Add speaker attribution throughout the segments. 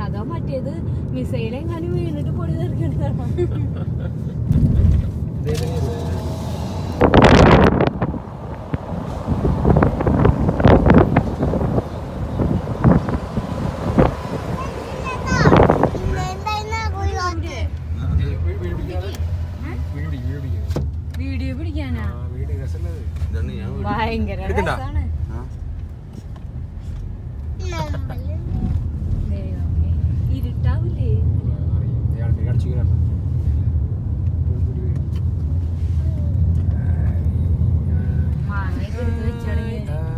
Speaker 1: ആകെ മറ്റേത് മിസൈൽ എങ്ങാനും വീണിട്ട് പൊടി തെറിക്കണതാണ് വീഡിയോ പിടിക്കാനാ
Speaker 2: ഇതാണ് ഞാൻ
Speaker 1: ഭയങ്കര
Speaker 3: എടുക്കണ്ട?
Speaker 1: രസാണ്
Speaker 2: ആ.
Speaker 1: ദൈവമേ. ഇരുട്ടാവില്ലേ മാങ്ങയൊക്കെ എടുത്ത് വെച്ചാണെങ്കിൽ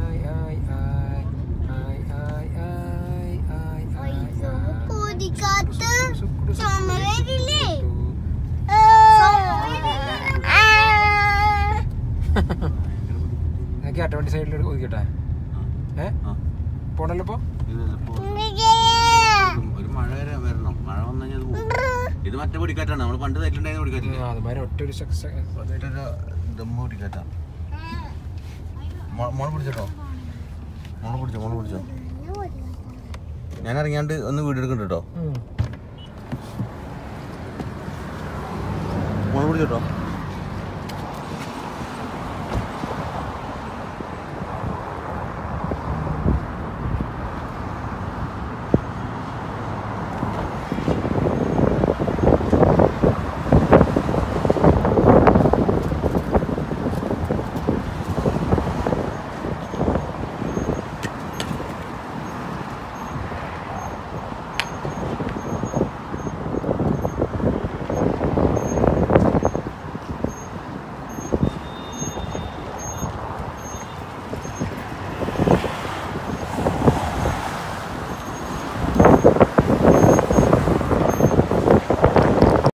Speaker 3: കേട്ടോ വണ്ടി സൈഡിൽ ഒതുക്കിട്ടെ ഏ
Speaker 2: ആ.
Speaker 3: പോണല്ലോ ഇപ്പൊ
Speaker 2: ഇതില്ല, ഇപ്പൊ ഒരു മഴ വരെ വരണം മഴ വന്നു കഴിഞ്ഞാൽ അത് പോകും. ഇത് മറ്റേ പൊടിക്കാറ്റാണ് നമ്മൾ പണ്ട് തല്ലുണ്ടായിരുന്ന പൊടിക്കാറ്റില്ലേ
Speaker 3: ആ, അതുമാതിരി ഒറ്റ ഒരു സെക്സ്
Speaker 2: മറ്റൊരു ദമ്മ് പൊടിക്കാറ്റാ മോളെ പിടിച്ചോ മോളെ പിടിച്ചോ മോളെ പിടിച്ചോ ഞാൻ ഇറങ്ങിയാണ്ട് ഒന്ന് വീട് എടുക്കണ്ട കേട്ടോ മോളെ പിടിച്ചോട്ടോ